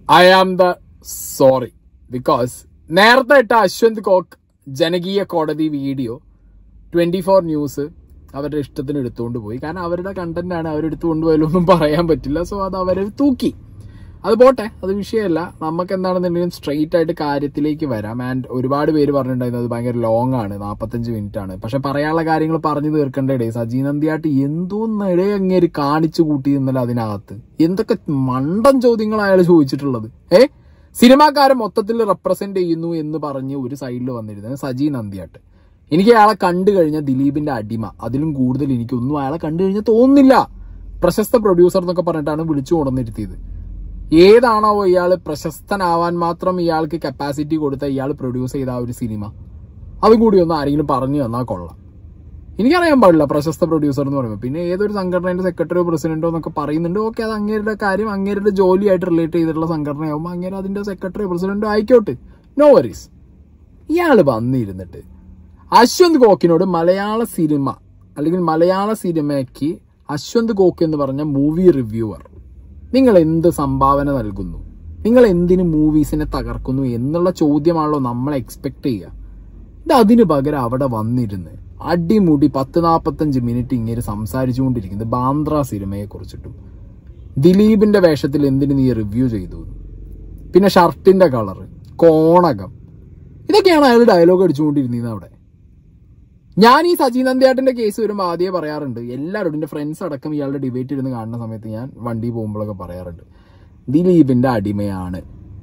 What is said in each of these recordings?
I am the sorry because നേരത്തെ ഇട്ട Ashwanth coke ജനകീയ കോടതി വീഡിയോ ട്വന്റി ഫോർ ന്യൂസ് അവരുടെ ഇഷ്ടത്തിന് എടുത്തുകൊണ്ട് പോയി കാരണം അവരുടെ കണ്ടന്റ് ആണ് അവരെടുത്ത് കൊണ്ടുപോയാലൊന്നും പറയാൻ പറ്റില്ല സോ അത് അവർ തൂക്കി അത് പോട്ടെ അത് വിഷയമല്ല നമുക്ക് എന്താണെന്നുണ്ടെങ്കിലും സ്ട്രെയിറ്റ് ആയിട്ട് കാര്യത്തിലേക്ക് വരാം ആൻഡ് ഒരുപാട് പേര് പറഞ്ഞിട്ടുണ്ടായിരുന്നു അത് ഭയങ്കര ലോങ് ആണ് നാൽപ്പത്തഞ്ച് മിനിറ്റ് ആണ് പക്ഷെ പറയാനുള്ള കാര്യങ്ങൾ പറഞ്ഞു തീർക്കേണ്ടേ സജി നന്ദിയായിട്ട് എന്തോ നിടയെ അങ്ങേര് കാണിച്ചു കൂട്ടി ഇന്നലെ അതിനകത്ത് എന്തൊക്കെ മണ്ടൻ ചോദ്യങ്ങൾ അയാൾ ചോദിച്ചിട്ടുള്ളത് ഏ സിനിമാക്കാരെ മൊത്തത്തിൽ റെപ്രസെന്റ് ചെയ്യുന്നു എന്ന് പറഞ്ഞ് ഒരു സൈഡിൽ വന്നിരുന്നത് സജി നന്ദിയാട്ട് എനിക്ക് അയാളെ കണ്ടു കഴിഞ്ഞാൽ ദിലീപിന്റെ അടിമ അതിലും കൂടുതൽ എനിക്കൊന്നും അയാളെ കണ്ടു കഴിഞ്ഞാൽ തോന്നുന്നില്ല പ്രശസ്ത പ്രൊഡ്യൂസർ എന്നൊക്കെ പറഞ്ഞിട്ടാണ് വിളിച്ചു കൊണ്ടുവന്നിരുത്തിയത് ഏതാണോ ഇയാൾ പ്രശസ്തനാവാൻ മാത്രം ഇയാൾക്ക് കപ്പാസിറ്റി കൊടുത്ത ഇയാൾ പ്രൊഡ്യൂസ് ചെയ്ത ആ ഒരു സിനിമ അതും കൂടി ഒന്ന് ആരെങ്കിലും പറഞ്ഞു തന്നാൽ കൊള്ളാം എനിക്കറിയാൻ പാടില്ല പ്രശസ്ത പ്രൊഡ്യൂസർ എന്ന് പറയുമ്പോൾ പിന്നെ ഏതൊരു സംഘടനയുടെ സെക്രട്ടറിയോ പ്രസിഡന്റോ എന്നൊക്കെ പറയുന്നുണ്ട് ഓക്കെ അത് അങ്ങേരുടെ കാര്യം അങ്ങേരുടെ ജോലിയായിട്ട് റിലേറ്റ് ചെയ്തിട്ടുള്ള സംഘടനയാകുമ്പോൾ അങ്ങേരെ അതിന്റെ സെക്രട്ടറിയോ പ്രസിഡന്റോ ആയിക്കോട്ടെ നോ വറീസ് ഇയാൾ വന്നിരുന്നിട്ട് അശ്വന്ത് ഗോക്കിനോട് മലയാള സിനിമ അല്ലെങ്കിൽ മലയാള സിനിമയ്ക്ക് അശ്വന്ത് ഗോക്ക് എന്ന് പറഞ്ഞ മൂവി റിവ്യൂവർ നിങ്ങൾ എന്ത് സംഭാവന നൽകുന്നു നിങ്ങൾ എന്തിന് മൂവീസിനെ തകർക്കുന്നു എന്നുള്ള ചോദ്യമാണല്ലോ നമ്മൾ എക്സ്പെക്ട് ചെയ്യുക ഇത് അതിന് പകരം അവിടെ വന്നിരുന്ന് അടിമുടി പത്ത് നാൽപ്പത്തഞ്ച് മിനിറ്റ് ഇങ്ങനെ സംസാരിച്ചുകൊണ്ടിരിക്കുന്നത് ബാന്ദ്ര സിനിമയെ കുറിച്ചിട്ടും ദിലീപിന്റെ വേഷത്തിൽ എന്തിന് നീ റിവ്യൂ ചെയ്തു പിന്നെ ഷർട്ടിന്റെ കളറ് കോണകം ഇതൊക്കെയാണ് അയാൾ ഡയലോഗ് അടിച്ചുകൊണ്ടിരുന്നത് അവിടെ ഞാൻ ഈ സജി നന്ദിയാട്ടിന്റെ കേസ് വരുമ്പോൾ ആദ്യമേ പറയാറുണ്ട് എല്ലാവരോടും എന്റെ ഫ്രണ്ട്സ് അടക്കം ഇയാളുടെ ഡിബേറ്റ് ഇരുന്ന് കാണുന്ന സമയത്ത് ഞാൻ വണ്ടി പോകുമ്പോഴൊക്കെ പറയാറുണ്ട് ദിലീപിന്റെ അടിമയാണ്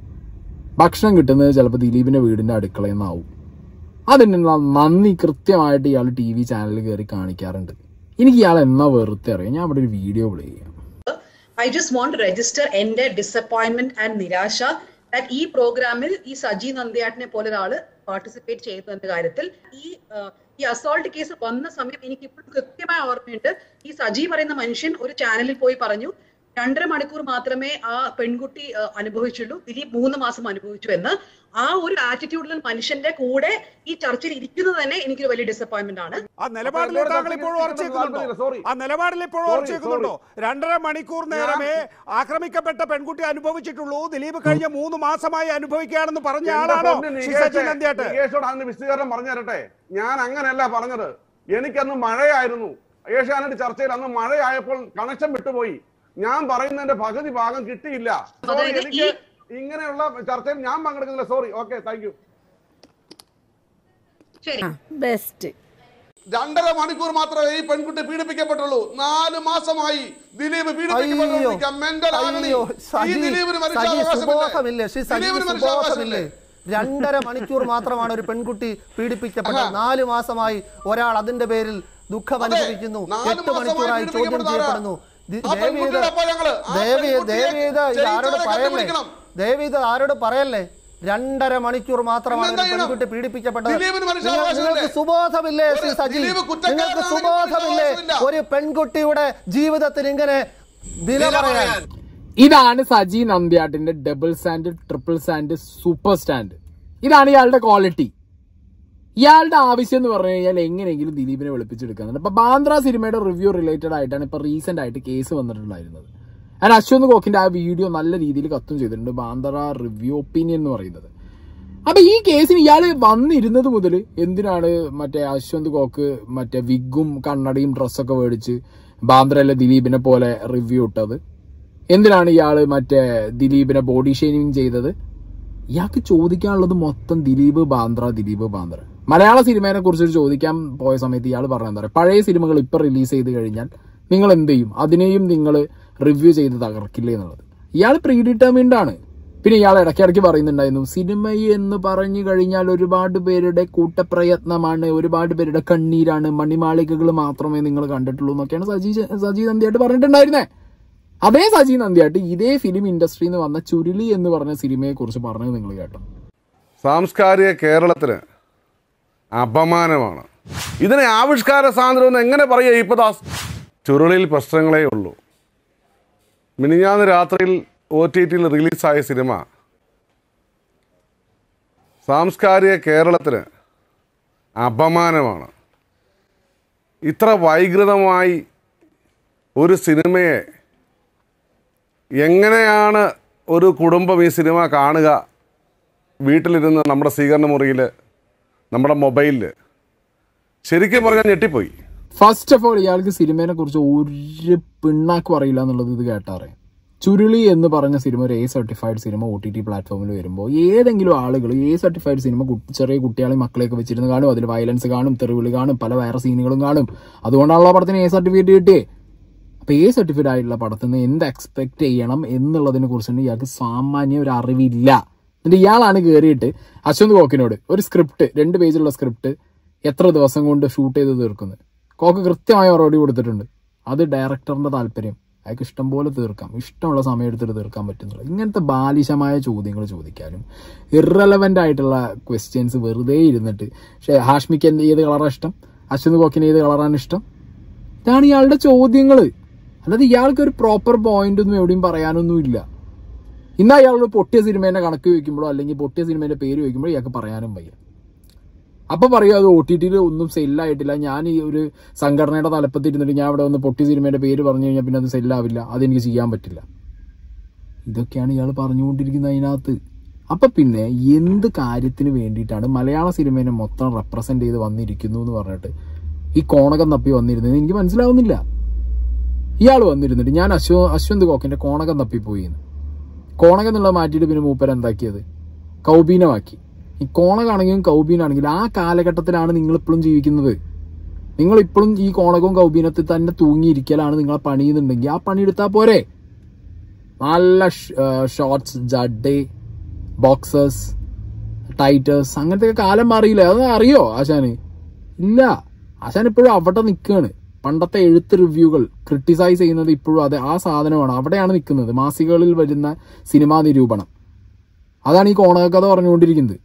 ഭക്ഷണം കിട്ടുന്നത് ചിലപ്പോൾ ദിലീപിന്റെ വീടിന്റെ അടുക്കളയിൽ നിന്നാവും അതിനുള്ള നന്ദി കൃത്യമായിട്ട് ഇയാൾ ടി വി ചാനലിൽ കയറി കാണിക്കാറുണ്ട് എനിക്ക് ഇയാൾ എന്നാ വെറുതെ അറിയാം ഞാൻ അവിടെ ഒരു വീഡിയോ പ്ലേ ചെയ്യാം ഐ ജസ്റ്റ് വോണ്ട് രജിസ്റ്റർ എന്റെ ഡിസപ്പോയിന്റ്മെന്റ് ആൻഡ് നിരാശ ദാറ്റ് ഈ പ്രോഗ്രാമിൽ ഈ സജി നന്ദിയാട്ടിനെ പോലെ ഒരാള് പാർട്ടിസിപ്പേറ്റ് ചെയ്യുന്നു എന്ന കാര്യത്തിൽ ഈ ആ, ഈ അസോൾട്ട് കേസ് വന്ന സമയം എനിക്ക് ഇപ്പോഴും കൃത്യമായ ഓർമ്മയുണ്ട് ഈ സജി പറയുന്ന മനുഷ്യൻ ഒരു ചാനലിൽ പോയി പറഞ്ഞു രണ്ടര മണിക്കൂർ മാത്രമേ ആ പെൺകുട്ടി ആ, അനുഭവിച്ചുള്ളൂ ദിലീപ് മൂന്ന് മാസം അനുഭവിച്ചു എന്ന് ആ ഒരു ആറ്റിറ്റ്യൂഡിൽ മനുഷ്യന്റെ കൂടെ ഈ ചർച്ചയിൽ ഇരിക്കുന്നത് തന്നെ എനിക്കൊരു വലിയ ഡിസപ്പോയിന്റ്മെന്റ് ആണ് ആ നിലപാടിൽ എന്നോട് താങ്കൾ ഇപ്പോഴും തർക്കിക്കാൻ ഉറച്ചു താല്പര്യമില്ല. നിൽക്കുന്നുണ്ടോ Sorry. ആ നിലപാടിൽ ഇപ്പോഴും Sorry, ഉറച്ചു നിൽക്കുന്നുണ്ടോ രണ്ടര മണിക്കൂർ നേരമേ ആക്രമിക്കപ്പെട്ട പെൺകുട്ടി അനുഭവിച്ചിട്ടുള്ളൂ ദിലീപ് കഴിഞ്ഞ മൂന്ന് മാസമായി അനുഭവിക്കുകയാണെന്ന് പറഞ്ഞ എന്റെ ആളാണോ പൊന്ന് ശ്രീ സച്ചിൻ നികേഷേ, നന്ദിയാട്ട് നികേഷോട് അതിന് വിശദീകരണം പറഞ്ഞു തരട്ടെ ഞാൻ അങ്ങനെയല്ല പറഞ്ഞത് എനിക്കന്ന് മഴയായിരുന്നു ഏഷ്യാനെറ്റ് ചർച്ചയിൽ അന്ന് മഴയായപ്പോൾ കണക്ഷൻ വിട്ടുപോയി ഞാൻ പറയുന്നതിന്റെ പകുതി ഭാഗം കിട്ടിയില്ല Sorry, അതായത് എനിക്ക് ഈ- ഇങ്ങനെയുള്ള ചർച്ചയിൽ ഞാൻ പങ്കെടുക്കുന്നില്ല സോറി ഓക്കെ താങ്ക് യു ശരി ബെസ്റ്റ് രണ്ടര മണിക്കൂർ മാത്രമേ ഈ പെൺകുട്ടി പീഡിപ്പിക്കപ്പെട്ടുള്ളൂ നാല് മാസമായി ദിലീപ് പീഡിപ്പിക്കപ്പെട്ടുകൊണ്ടിരിക്കുക. mental agony. അയ്യോ ഈ സജി ദിലീപിന് സജി മനുഷ്യാവകാശമില്ലേ? സുബോധമില്ലേ ശ്രീ സജി ദിലീപിന് സുബോധമില്ലേ മനുഷ്യാവകാശമില്ലേ? രണ്ടര മണിക്കൂർ മാത്രമാണ് ഒരു പെൺകുട്ടി പീഡിപ്പിക്കപ്പെട്ടത് നാല് മാസമായി ഒരാൾ അതിന്റെ പേരിൽ ദുഃഖം അതെ, അനുഭവിക്കുന്നു നാല് എട്ട് മാസമായി മണിക്കൂറായി ചോദ്യം പീഡിപ്പിക്കപ്പെടുന്ന ചെയ്യപ്പെടുന്നു ആരാ? ദി- ആ ദയവ് ചെയ്ത് പെൺകുട്ടിയുടെ ഒപ്പം ഞങ്ങള്, ആ ദയവ് ചെയ്ത് പെൺകുട്ടിയെ ദയവ് ചെയ്ത് ഇത് ആരോട് ജയിച്ചവരെ പറയല്ലേ കണ്ടുപിടിക്കണം. ദയവ് ചെയ്ത് ആരോട് പറയല്ലേ രണ്ടര മണിക്കൂർ മാത്രമാണ് ഒരു പിന്നെന്താ ചെയ്യണം? പെൺകുട്ടി പീഡിപ്പിക്കപ്പെട്ടത് ദിലീപിന് നിങ്ങൾ- മനുഷ്യാവകാശമില്ലേ? നിങ്ങൾക്ക് സുബോധമില്ലേ ശ്രീ ഒരു സജി ദിലീപ് കുറ്റക്കാരനാണെങ്കിൽ നിങ്ങൾക്ക് സുബോധമില്ലേ മനുഷ്യാവകാശമില്ല. ഒരു പെൺകുട്ടിയുടെ ജീവിതത്തിൽ ഇങ്ങനെ വില പറയാൻ ഇതാണ് സജി നന്ദ്യാട്ടിന്റെ double stand triple stand super stand ഇതാണ് ഇയാളുടെ ക്വാളിറ്റി ഇയാളുടെ ആവശ്യം എന്ന് പറഞ്ഞു കഴിഞ്ഞാൽ എങ്ങനെയെങ്കിലും ദിലീപിനെ വെളുപ്പിച്ചെടുക്കാന്നുണ്ട് ഇപ്പൊ ബാന്ദ്ര സിനിമയുടെ റിവ്യൂ റിലേറ്റഡ് ആയിട്ടാണ് ഇപ്പൊ റീസെന്റ് ആയിട്ട് കേസ് വന്നിട്ടുണ്ടായിരുന്നത് ഞാൻ അശ്വന്ത് കോക്കിന്റെ ആ വീഡിയോ നല്ല രീതിയിൽ കത്തും ചെയ്തിട്ടുണ്ട് ബാന്ദ്ര റിവ്യൂ ഒപ്പീനിയൻ എന്ന് പറയുന്നത് അപ്പൊ ഈ കേസിന് ഇയാള് വന്നിരുന്നത് മുതൽ എന്തിനാണ് മറ്റേ അശ്വന്ത് കോക്ക് മറ്റേ വിഗും കണ്ണടയും ഡ്രസ്സൊക്കെ മേടിച്ച് ബാന്ദ്രയിലെ ദിലീപിനെ പോലെ റിവ്യൂ ഇട്ടത് എന്തിനാണ് ഇയാള് മറ്റേ ദിലീപിനെ ബോഡി ഷെയ്മിങ് ചെയ്തത് ഇയാൾക്ക് ചോദിക്കാനുള്ളത് മൊത്തം ദിലീപ് ബാന്ദ്ര ദിലീപ് ബാന്ദ്ര മലയാള സിനിമയെ കുറിച്ച് ചോദിക്കാൻ പോയ സമയത്ത് ഇയാൾ പറഞ്ഞ എന്താ പറയുക പഴയ സിനിമകൾ ഇപ്പൊ റിലീസ് ചെയ്ത് കഴിഞ്ഞാൽ നിങ്ങൾ എന്ത് ചെയ്യും അതിനെയും നിങ്ങൾ റിവ്യൂ ചെയ്ത് തകർക്കില്ലേ എന്നുള്ളത് ഇയാൾ പ്രീ ഡിറ്റർമിൻഡ് ആണ് പിന്നെ ഇയാൾ ഇടയ്ക്കിടയ്ക്ക് പറയുന്നുണ്ടായിരുന്നു സിനിമ എന്ന് പറഞ്ഞു കഴിഞ്ഞാൽ ഒരുപാട് പേരുടെ കൂട്ടപ്രയത്നമാണ് ഒരുപാട് പേരുടെ കണ്ണീരാണ് മണിമാളികകൾ മാത്രമേ നിങ്ങൾ കണ്ടിട്ടുള്ളൂ എന്നൊക്കെയാണ് സജി സജി നന്ദിയായിട്ട് പറഞ്ഞിട്ടുണ്ടായിരുന്നേ അതേ സജി നന്ദിയായിട്ട് ഇതേ ഫിലിം ഇൻഡസ്ട്രിയിൽ നിന്ന് വന്ന ചുരുളി എന്ന് പറഞ്ഞ സിനിമയെ കുറിച്ച് പറഞ്ഞത് നിങ്ങൾ കേട്ടോ സാംസ്കാരിക കേരളത്തിന് അപമാനമാണ് ഇതിനെ ആവിഷ്കാര സ്വാതന്ത്ര്യം എന്ന് എങ്ങനെ പറയുക ഇപ്പദാസ് ചുരുളിൽ പ്രശ്നങ്ങളേ ഉള്ളൂ മിനിഞ്ഞാന്ന് രാത്രിയിൽ ഒ ടി ടിയിൽ റിലീസായ സിനിമ സാംസ്കാരിക കേരളത്തിന് അപമാനമാണ് ഇത്ര വൈകൃതമായി ഒരു സിനിമയെ എങ്ങനെയാണ് ഒരു കുടുംബം ഈ സിനിമ കാണുക വീട്ടിലിരുന്ന് നമ്മുടെ സ്വീകരണ മുറിയിൽ നമ്മുടെ മൊബൈലിൽ ശരിക്കും പറഞ്ഞാൽ ഞെട്ടിപ്പോയി ഫസ്റ്റ് ഓഫ് ഓൾ ഇയാൾക്ക് സിനിമയെ കുറിച്ച് ഒരു പിണ്ണാക്കും അറിയില്ല എന്നുള്ളത് ഇത് കേട്ടറിയാം ചുരുളി എന്ന് പറഞ്ഞ സിനിമ ഒരു A certified cinema O T T പ്ലാറ്റ്ഫോമിൽ വരുമ്പോൾ ഏതെങ്കിലും ആളുകൾ എ സർട്ടിഫൈഡ് സിനിമ കു- ചെറിയ കുട്ടികളെയും മക്കളെയൊക്കെ വെച്ചിരുന്ന് കാണും അതിൽ വയലൻസ് കാണും തെറിവിളി കാണും പല വേറെ സീനുകളും കാണും അതുകൊണ്ടാണല്ലോ ആ പടത്തിന് എ സർട്ടിഫിക്കറ്റ് കിട്ടിയേ അപ്പൊ എ സർട്ടിഫിക്കറ്റ് ആയിട്ടുള്ള പടത്തിൽ നിന്ന് എന്ത് എക്സ്പെക്ട് ചെയ്യണം എന്നുള്ളതിനെ കുറിച്ചുണ്ട് ഇയാൾക്ക് സാമാന്യ ഒരു അറിവില്ല എന്നിട്ട് ഇയാളാണ് കയറിയിട്ട് അശ്വന്ത് കോക്കിനോട് ഒരു സ്ക്രിപ്റ്റ് രണ്ട് പേജുള്ള സ്ക്രിപ്റ്റ് എത്ര ദിവസം കൊണ്ട് ഷൂട്ട് ചെയ്ത് തീർക്കുന്നത് കോക്ക് കൃത്യമായ മറുപടി കൊടുത്തിട്ടുണ്ട് അത് ഡയറക്ടറിന്റെ താല്പര്യം അയാൾക്ക് ഇഷ്ടം പോലെ തീർക്കാം ഇഷ്ടമുള്ള സമയം എടുത്തിട്ട് തീർക്കാൻ പറ്റുന്നില്ല ഇങ്ങനത്തെ ബാലിശമായ ചോദ്യങ്ങൾ ചോദിക്കാനും ഇറലവൻ്റ് ആയിട്ടുള്ള ക്വസ്റ്റ്യൻസ് വെറുതെ ഇരുന്നിട്ട് പക്ഷേ ഹാഷ്മിക്ക് എന്ത് ഏത് കളറാണ് ഇഷ്ടം അശ്വന്ത് കോക്കിന് ഏത് കളറാണ് ഇഷ്ടം ഇതാണ് ഇയാളുടെ ചോദ്യങ്ങൾ അല്ലാതെ ഇയാൾക്ക് ഒരു പ്രോപ്പർ പോയിന്റ് ഒന്നും എവിടെയും പറയാനൊന്നും ഇല്ല ഇന്ന് അയാളോട് പൊട്ടിയ സിനിമേന്റെ കണക്ക് ചോദിക്കുമ്പോഴോ അല്ലെങ്കിൽ പൊട്ടിയ സിനിമേന്റെ പേര് ചോദിക്കുമ്പോഴോ ഇയാൾക്ക് പറയാനും വയ്യ അപ്പൊ പറയും അത് ഒ ടി ടിയിൽ ഒന്നും സെല്ലായിട്ടില്ല ഞാൻ ഈ ഒരു സംഘടനയുടെ തലപ്പത്ത് ഇരുന്നിട്ട് ഞാൻ ഇവിടെ വന്ന് പൊട്ടിയ സിനിമേന്റെ പേര് പറഞ്ഞു കഴിഞ്ഞാൽ പിന്നെ അത് സെല്ലാവില്ല അതെനിക്ക് ചെയ്യാൻ പറ്റില്ല ഇതൊക്കെയാണ് ഇയാൾ പറഞ്ഞുകൊണ്ടിരിക്കുന്നത് അതിനകത്ത് അപ്പൊ പിന്നെ എന്ത് കാര്യത്തിന് വേണ്ടിയിട്ടാണ് മലയാള സിനിമേനെ മൊത്തം റെപ്രസെന്റ് ചെയ്ത് വന്നിരിക്കുന്നു എന്ന് പറഞ്ഞിട്ട് ഈ കോണകം തപ്പി വന്നിരുന്നത് എനിക്ക് മനസ്സിലാവുന്നില്ല ഇയാൾ വന്നിരുന്നിട്ട് ഞാൻ അശ്വ അശ്വന്ത് കോക്കിന്റെ കോണകം തപ്പിപ്പോയി എന്ന് കോണകം എന്നുള്ളത് മാറ്റിയിട്ട് പിന്നെ മൂപ്പർ എന്താക്കിയത് കൗബീനമാക്കി ഈ കോണകാണെങ്കിലും കൗബീനാണെങ്കിലും ആ കാലഘട്ടത്തിലാണ് നിങ്ങൾ ഇപ്പോഴും ജീവിക്കുന്നത് നിങ്ങൾ ഇപ്പോഴും ഈ കോണകവും കൗബീനത്തിൽ തന്നെ തൂങ്ങിയിരിക്കലാണ് നിങ്ങളെ പണിയുന്നുണ്ടെങ്കിൽ ആ പണി എടുത്താൽ പോരെ നല്ല ഷോർട്സ് ജഡേ ബോക്സേഴ്സ് ടൈറ്റേഴ്സ് അങ്ങനത്തെ ഒക്കെ കാലം മാറിയില്ലേ അത് അറിയോ ആശാന് ഇല്ല ആശാൻ ഇപ്പോഴും അവിടെ നിൽക്കുകയാണ് പണ്ടത്തെ എഴുത്ത് റിവ്യൂകൾ ക്രിട്ടിസൈസ് ചെയ്യുന്നത് ഇപ്പോഴും അതെ ആ സാധനമാണ് അവിടെയാണ് നിൽക്കുന്നത് മാസികകളിൽ വരുന്ന സിനിമാ നിരൂപണം അതാണ് ഈ കോണകഥ പറഞ്ഞുകൊണ്ടിരിക്കുന്നത്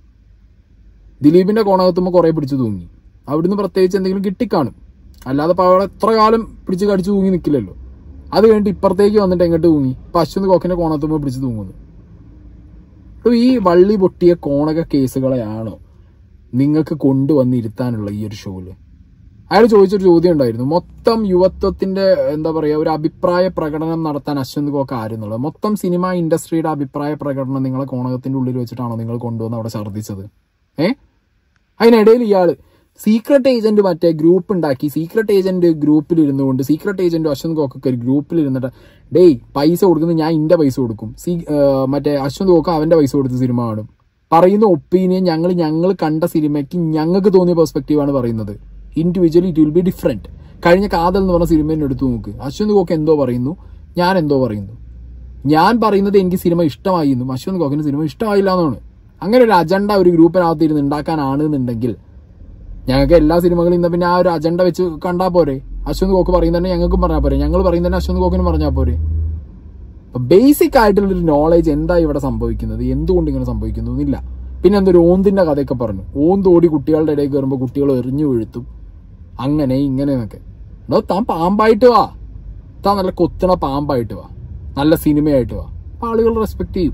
ദിലീപിന്റെ കോണകത്തുമ്പോൾ കുറെ പിടിച്ചു തൂങ്ങി അവിടുന്ന് പ്രത്യേകിച്ച് എന്തെങ്കിലും കിട്ടിക്കാണും അല്ലാതെ ഇപ്പൊ അവിടെ എത്ര കാലം പിടിച്ച് കടിച്ചു തൂങ്ങി നിൽക്കില്ലല്ലോ അത് കഴിഞ്ഞിട്ട് ഇപ്പുറത്തേക്ക് വന്നിട്ട് എങ്ങോട്ട് തൂങ്ങി ഇപ്പൊ അശ്വന്ത് കോക്കിന്റെ കോണകത്തുമ്പോൾ പിടിച്ചു തൂങ്ങുന്നു അപ്പൊ ഈ വള്ളി പൊട്ടിയ കോണക കേസുകളെയാണോ നിങ്ങൾക്ക് കൊണ്ടുവന്നിരുത്താനുള്ള ഈ ഒരു ഷോയില് അയാൾ ചോദിച്ചൊരു ചോദ്യം ഉണ്ടായിരുന്നു മൊത്തം യുവത്വത്തിന്റെ എന്താ പറയാ ഒരു അഭിപ്രായ പ്രകടനം നടത്താൻ അശ്വന്ത് കോക്ക് ആരെന്നുള്ളത് മൊത്തം സിനിമ ഇൻഡസ്ട്രിയുടെ അഭിപ്രായ പ്രകടനം നിങ്ങളെ കോണകത്തിന്റെ ഉള്ളിൽ വെച്ചിട്ടാണോ നിങ്ങൾ കൊണ്ടുവന്ന് അവിടെ ഛർദ്ദിച്ചത് ഏ അതിനിടയിൽ ഇയാള് സീക്രട്ട് ഏജന്റ് മറ്റേ ഗ്രൂപ്പ് ഉണ്ടാക്കി സീക്രട്ട് ഏജന്റ് ഗ്രൂപ്പിൽ ഇരുന്നുകൊണ്ട് സീക്രട്ട് ഏജന്റ് അശ്വന്ത് കോക്കൊക്കെ ഒരു ഗ്രൂപ്പിൽ ഇരുന്നിട്ട് ഡേയ് പൈസ കൊടുക്കുന്നത് ഞാൻ ഇന്റെ പൈസ കൊടുക്കും സീ ആ, മറ്റേ അശ്വന്ത് കോക്ക് അവന്റെ പൈസ കൊടുത്ത് സിനിമ കാണും പറയുന്ന ഒപ്പീനിയൻ ഞങ്ങൾ ഞങ്ങൾ കണ്ട സിനിമയ്ക്ക് ഞങ്ങൾക്ക് തോന്നിയ പെർസ്പെക്റ്റീവാണ് പറയുന്നത് individually it will be different കഴിഞ്ഞ കാതൽ എന്ന് പറഞ്ഞ സിനിമേനെ എടുത്തു നോക്ക് അശ്വന്ത് കോക്ക് എന്തോ പറയുന്നു ഞാൻ എന്തോ പറയുന്നു ഞാൻ പറയുന്നത് എനിക്ക് സിനിമ ഇഷ്ടമായി എന്നും അശ്വന്ത് കോക്കിന് സിനിമ ഇഷ്ടമായില്ല എന്നാണ് അങ്ങനെ ഒരു അജണ്ട ഒരു ഗ്രൂപ്പിനകത്ത് ഇരുന്ന് ഉണ്ടാക്കാനാണ് എന്നുണ്ടെങ്കിൽ ഞങ്ങൾക്ക് എല്ലാ സിനിമകളും ഇന്ന് പിന്നെ ആ ഒരു അജണ്ട വെച്ച് കണ്ടാൽ പോരെ അശ്വന്ത് കോക്ക് പറയുന്നത് തന്നെ ഞങ്ങൾക്കും പറഞ്ഞാൽ പോരെ ഞങ്ങൾ പറയുന്നത് തന്നെ അശ്വന്ത് കോക്കിനും പറഞ്ഞാൽ പോരെ അപ്പൊ ബേസിക് ആയിട്ടുള്ള ഒരു നോളേജ് എന്താ ഇവിടെ സംഭവിക്കുന്നത് എന്തുകൊണ്ട് ഇങ്ങനെ സംഭവിക്കുന്നു എന്നില്ല പിന്നെ എന്തൊരു ഓന്തിന്റെ കഥയൊക്കെ പറഞ്ഞു ഓന്തോടി കുട്ടികളുടെ ഇടയിൽ കയറുമ്പോൾ കുട്ടികൾ എറിഞ്ഞു വീഴ്ത്തും അങ്ങനെ ഇങ്ങനെ എന്നൊക്കെ എടോ താൻ പാമ്പായിട്ട് വാ താൻ നല്ല കൊത്തണ പാമ്പായിട്ട് വാ നല്ല സിനിമയായിട്ട് വാ അപ്പൊ ആളുകൾ റെസ്പെക്ട് ചെയ്യും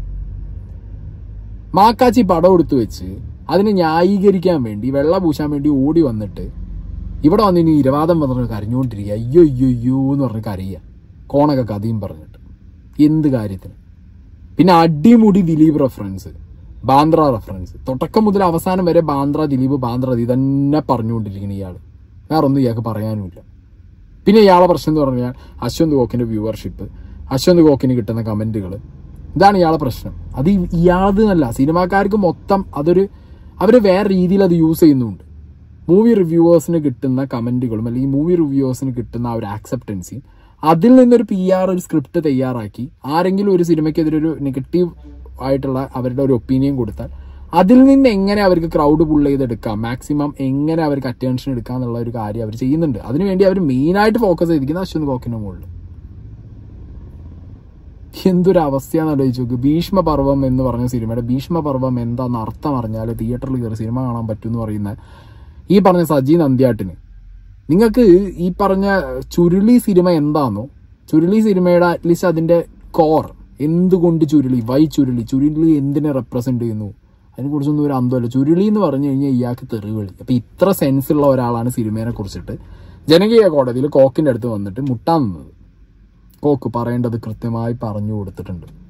മാക്കാച്ചി പടം എടുത്തു വെച്ച് അതിനെ ന്യായീകരിക്കാൻ വേണ്ടി വെള്ള പൂശാൻ വേണ്ടി ഓടി വന്നിട്ട് ഇവിടെ വന്ന് ഇനി ഇരവാദം പറഞ്ഞ് കരഞ്ഞുകൊണ്ടിരിക്കുക അയ്യോ അയ്യോ അയ്യോ എന്ന് പറഞ്ഞ് കരയുക കോണക കഥയും പറഞ്ഞിട്ട് എന്ത് കാര്യത്തിന് പിന്നെ അടിമുടി ദിലീപ് റെഫറൻസ് ബാന്ദ്ര റെഫറൻസ് തുടക്കം മുതൽ അവസാനം വരെ ബാന്ദ്ര ദിലീപ് ബാന്ദ്ര ഇത് തന്നെ പറഞ്ഞുകൊണ്ടിരിക്കുന്ന ഇയാള് വേറെ ഒന്നും ഇയാൾക്ക് പറയാനുമില്ല പിന്നെ ഇയാളെ പ്രശ്നം എന്ന് പറഞ്ഞാൽ അശ്വന്ത് കോക്കിന്റെ വ്യൂവർഷിപ്പ് അശ്വന്ത് കോക്കിന് കിട്ടുന്ന കമന്റുകൾ ഇതാണ് ഇയാളെ പ്രശ്നം അത് ഈ- ഇയാളത് എന്നല്ല സിനിമാക്കാർക്ക് മൊത്തം അതൊരു അവർ വേറെ രീതിയിൽ അത് യൂസ് ചെയ്യുന്നുണ്ട് മൂവി റിവ്യൂവേഴ്സിന് കിട്ടുന്ന കമന്റുകളും അല്ലെങ്കിൽ മൂവി റിവ്യൂവേഴ്സിന് കിട്ടുന്ന ആ ഒരു ആക്സെപ്റ്റൻസി അതിൽ നിന്നൊരു പി ആർ ഒരു സ്ക്രിപ്റ്റ് തയ്യാറാക്കി ആരെങ്കിലും ഒരു സിനിമയ്ക്കെതിരെ ഒരു നെഗറ്റീവ് ആയിട്ടുള്ള അവരുടെ ഒരു ഒപ്പീനിയൻ കൊടുത്താൽ അതിൽ നിന്ന് എങ്ങനെ അവർക്ക് ക്രൗഡ് പുൾ ചെയ്തെടുക്കാം മാക്സിമം എങ്ങനെ അവർക്ക് അറ്റൻഷൻ എടുക്കാം എന്നുള്ള ഒരു കാര്യം അവർ ചെയ്യുന്നുണ്ട് അതിനുവേണ്ടി അവർ മെയിനായിട്ട് ഫോക്കസ് ചെയ്തിരിക്കുന്നത് അശ്വന്ത് കോക്കിന്റെ മുകളിൽ എന്തൊരു അവസ്ഥയാന്ന് ആലോചിച്ച് നോക്ക് ഭീഷ്മപർവം എന്ന് പറഞ്ഞ സിനിമയുടെ ഭീഷ്മപർവം എന്താന്ന് അർത്ഥം അറിഞ്ഞാൽ തിയേറ്ററിൽ കയറി സിനിമ കാണാൻ പറ്റും എന്ന് പറയുന്ന ഈ പറഞ്ഞ സജി നന്ദ്യാട്ടിന് നിങ്ങൾക്ക് ഈ പറഞ്ഞ ചുരുളി സിനിമ എന്താണോ ചുരുളി സിനിമയുടെ അറ്റ്ലീസ്റ്റ് അതിന്റെ കോർ എന്തുകൊണ്ട് ചുരുളി വൈ ചുരുളി ചുരുളി എന്തിനെ റെപ്രസെന്റ് ചെയ്യുന്നു അതിനെക്കുറിച്ചൊന്നും ഒരു അന്തമല്ല ചുരുളി എന്ന് പറഞ്ഞു കഴിഞ്ഞാൽ ഇയാൾക്ക് തെറിവിളി അപ്പൊ ഇത്ര സെൻസ് ഉള്ള ഒരാളാണ് സിനിമയെ കുറിച്ചിട്ട് ജനകീയ കോടതിയിൽ കോക്കിന്റെ അടുത്ത് വന്നിട്ട് മുട്ടാൻ നിന്നത് കോക്ക് പറയേണ്ടത് കൃത്യമായി പറഞ്ഞു കൊടുത്തിട്ടുണ്ട്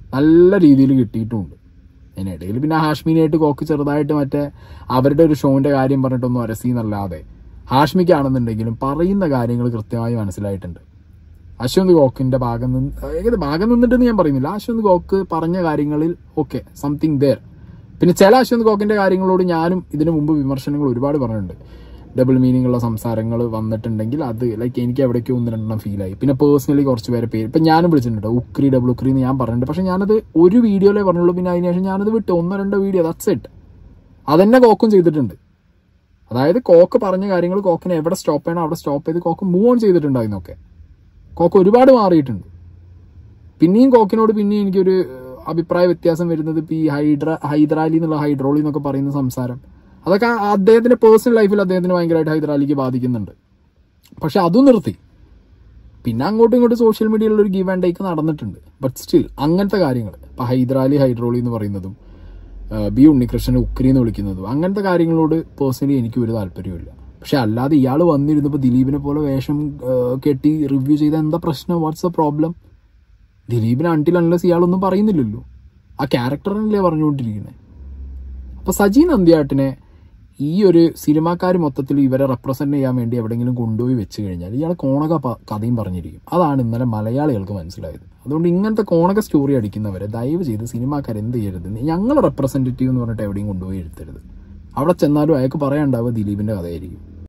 നല്ല രീതിയിൽ കിട്ടിയിട്ടുമുണ്ട് അതിനിടയിൽ പിന്നെ ഹാഷ്മിനായിട്ട് കോക്ക് ചെറുതായിട്ട് മറ്റേ അവരുടെ ഒരു ഷോന്റെ കാര്യം പറഞ്ഞിട്ടൊന്നും അരസീന്നല്ലാതെ ഹാഷ്മിക്കാണെന്നുണ്ടെങ്കിലും പറയുന്ന കാര്യങ്ങൾ കൃത്യമായി മനസ്സിലായിട്ടുണ്ട് അശ്വന്ത് ഗോക്കിന്റെ ഭാഗം നിന്ന് ഏത് ഭാഗം നിന്നിട്ടെന്ന് ഞാൻ പറയുന്നില്ല അശ്വന്ത് ഗോക്ക് പറഞ്ഞ കാര്യങ്ങളിൽ ഓക്കെ സംതിങ് ദർ പിന്നെ ചില അശ്വന്ത് ഗോക്കിന്റെ കാര്യങ്ങളോട് ഞാനും ഇതിനു മുമ്പ് വിമർശനങ്ങൾ ഒരുപാട് പറഞ്ഞിട്ടുണ്ട് ഡബിൾ മീനിങ് ഉള്ള സംസാരങ്ങൾ വന്നിട്ടുണ്ടെങ്കിൽ അത് ലൈക്ക് എനിക്ക് എവിടേക്കോ ഒന്ന് രണ്ടെണ്ണം ഫീൽ ആയി പിന്നെ പേഴ്സണലി കുറച്ച് പേരെ പേര് ഇപ്പം ഞാനും വിളിച്ചിട്ടുണ്ട് ഉക്രി ഡബിൾ ഉക്രി എന്ന് ഞാൻ പറഞ്ഞിട്ടുണ്ട് പക്ഷെ ഞാനത് ഒരു വീഡിയോയിലേ പറഞ്ഞുള്ളൂ പിന്നെ അതിനുശേഷം ഞാനത് വിട്ടു ഒന്നോ രണ്ടോ വീഡിയോ ദാറ്റ്സ് ഇറ്റ് അതെന്നെ കോക്കും ചെയ്തിട്ടുണ്ട് അതായത് കോക്ക് പറഞ്ഞ കാര്യങ്ങൾ കോക്കിനെ എവിടെ സ്റ്റോപ്പ് ചെയ്യണം അവിടെ സ്റ്റോപ്പ് ചെയ്ത് കോക്ക് മൂവ് ഓൺ ചെയ്തിട്ടുണ്ടായിരുന്നൊക്കെ കോക്ക് ഒരുപാട് മാറിയിട്ടുണ്ട് പിന്നെയും കോക്കിനോട് പിന്നെയും എനിക്കൊരു ഏഹ്, അഭിപ്രായ വ്യത്യാസം വരുന്നത് ഇപ്പൊ ഈ ഹൈഡ്ര ഹൈദരാലി എന്നുള്ള ഹൈഡ്രോളി എന്നൊക്കെ പറയുന്ന സംസാരം അതൊക്കെ ആ- അദ്ദേഹത്തിന്റെ പേഴ്സണൽ ലൈഫിൽ അദ്ദേഹത്തിന് ഭയങ്കരമായിട്ട് ഹൈദരാലിക്ക് ബാധിക്കുന്നുണ്ട് പക്ഷെ അതും നിർത്തി പിന്നെ അങ്ങോട്ടും ഇങ്ങോട്ടും സോഷ്യൽ മീഡിയയിൽ ഒരു ഗീവ് ആൻഡ് ടേക്ക് നടന്നിട്ടുണ്ട് ബട്ട് സ്റ്റിൽ അങ്ങനത്തെ കാര്യങ്ങൾ ഇപ്പൊ ഹൈദരാലി ഹൈഡ്രോളി എന്ന് പറയുന്നതും ആ, ബി ഉണ്ണികൃഷ്ണനെ ഉക്രി എന്ന് വിളിക്കുന്നതും അങ്ങനത്തെ കാര്യങ്ങളോട് പേഴ്സണലി എനിക്ക് ഒരു താല്പര്യമില്ല പക്ഷെ അല്ലാതെ ഇയാൾ വന്നിരുന്നപ്പോൾ ദിലീപിനെ പോലെ വേഷം ആ, കെട്ടി റിവ്യൂ ചെയ്ത എന്താ പ്രശ്നം വാട്ട്സ് എ പ്രോബ്ലം ദിലീപിന് അണ്ടിൽ അൺലെസ് ഇയാളൊന്നും പറയുന്നില്ലല്ലോ ആ ക്യാരക്ടറിനല്ലേ പറഞ്ഞുകൊണ്ടിരിക്കുന്നത് അപ്പൊ സജി നന്ദിയാട്ടിനെ ഈ ഒരു സിനിമാക്കാർ മൊത്തത്തിൽ ഇവരെ റെപ്രസെന്റ് ചെയ്യാൻ വേണ്ടി എവിടെയെങ്കിലും കൊണ്ടുപോയി വെച്ച് കഴിഞ്ഞാൽ ഇയാൾ കോണക പ- കഥയും പറഞ്ഞിരിക്കും അതാണ് ഇന്നലെ മലയാളികൾക്ക് മനസ്സിലായത് അതുകൊണ്ട് ഇങ്ങനത്തെ കോണക സ്റ്റോറി അടിക്കുന്നവരെ ദയവ് ചെയ്ത് സിനിമാക്കാർ എന്ത് ചെയ്യരുത് ഞങ്ങൾ റെപ്രസെന്റേറ്റീവ് എന്ന് പറഞ്ഞിട്ട് എവിടെയും കൊണ്ടുപോയി എടുത്തരുത് അവിടെ ചെന്നാലും അയാൾക്ക് പറയാണ്ടാവുക ദിലീപിന്റെ കഥയായിരിക്കും